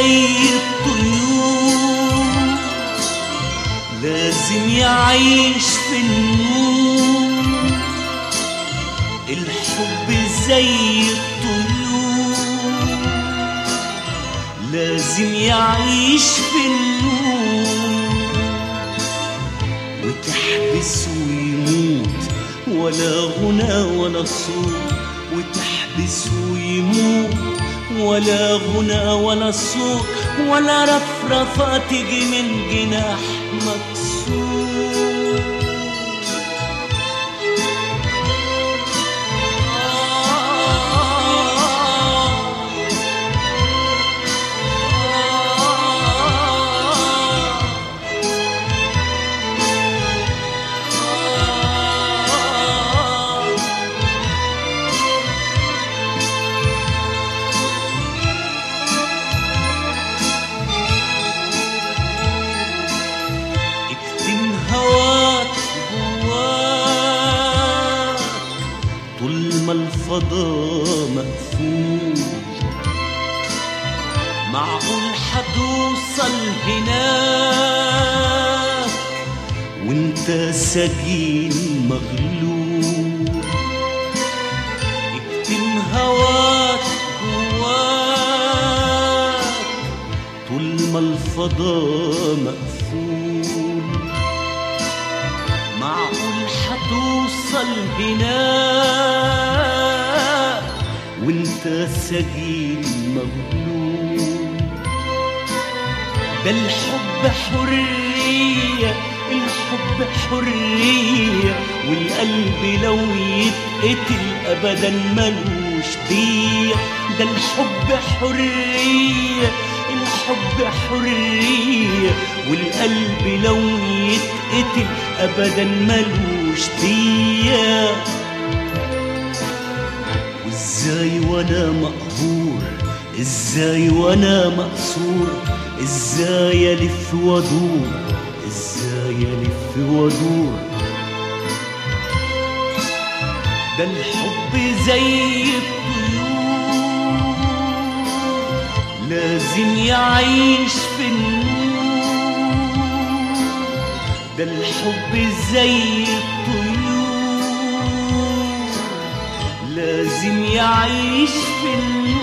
زي الطيور لازم يعيش في النور الحب زي الطيور لازم يعيش في النور وتحبس ويموت ولا غنى ولا صوت وتحبس ويموت ولا غنى ولا صوت ولا رفرفة تجي من جناح مكسور اكتم هواك جواك طول ما الفضاء مقفول معقول حتوصل هناك وانت سجين مغلوب اكتم هواك جواك طول ما الفضاء مقفول معقول حتوصل هناك وانت سجين مغلوب ده الحب حرية الحب حرية والقلب لو يتقتل أبدا ملوش دية ده الحب حرية الحب حرية والقلب لو يتقتل أبدا ملوش دية وازاي وانا مقهور ازاي وانا مقصور ازاي الف وادور ازاي الف وادور ده الحب زي الطيور لازم يعيش في النور ده الحب زي الطيور لازم يعيش في النور